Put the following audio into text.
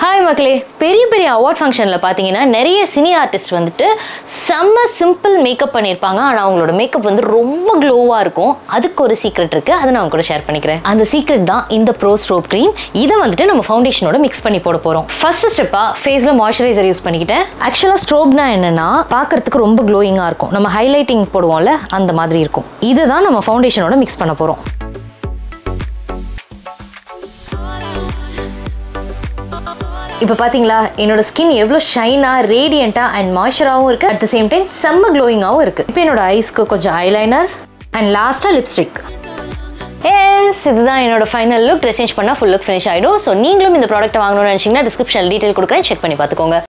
hi மக்களே பெரிய பெரிய அவார்ட் ஃபங்க்ஷனில் பார்த்தீங்கன்னா நிறைய சினி ஆர்டிஸ்ட் வந்துட்டு செம்ம சிம்பிள் மேக்கப் பண்ணியிருப்பாங்க ஆனால் அவங்களோட மேக்கப் வந்து ரொம்ப க்ளோவாக இருக்கும் அதுக்கு ஒரு சீக்ரெட் இருக்குது அதை நான் உங்க கூட ஷேர் பண்ணிக்கிறேன் அந்த சீக்ரெட் தான் இந்த ப்ரோ ஸ்ட்ரோப் க்ரீம் இதை வந்துட்டு நம்ம ஃபவுண்டேஷனோட மிக்ஸ் பண்ணி போட போகிறோம் ஃபர்ஸ்ட் ஸ்டெப்பாக ஃபேஸில் மாய்ஸ்சரைசர் யூஸ் பண்ணிக்கிட்டேன் ஆக்சுவலாக ஸ்ட்ரோப்னா என்னன்னா பார்க்கறதுக்கு ரொம்ப க்ளோயிங்காக இருக்கும் நம்ம ஹைலைட்டிங் போடுவோம்ல அந்த மாதிரி இருக்கும் இதை தான் நம்ம ஃபவுண்டேஷனோட மிக்ஸ் பண்ண போகிறோம் இப்போ பார்த்தீங்களா என்னோட ஸ்கின் எவ்வளோ ஷைனாக ரேடியண்ட்டாக அண்ட் மாய்ஸ்சராகவும் இருக்குது அட் த சேம் டைம் செம்ம க்ளோயிங்காகவும் இருக்குது இப்போ என்னோட ஐஸ்க்கு கொஞ்சம் ஐலைனர் அண்ட் லாஸ்ட்டாக லிப்ஸ்டிக் எஸ் இதுதான் என்னோட ஃபைனல் லுக் ட்ரெஸ் சேஞ்ச் பண்ணால் ஃபுல் லுக் ஃபினிஷ் ஆகிடும் ஸோ நீங்களும் இந்த ப்ராடக்ட் வாங்கணும்னு நினச்சிங்கன்னா டிஸ்கிரிப்ஷனில் டீட்டெயில் கொடுக்குறேன் செக் பண்ணி பார்த்துக்கோங்க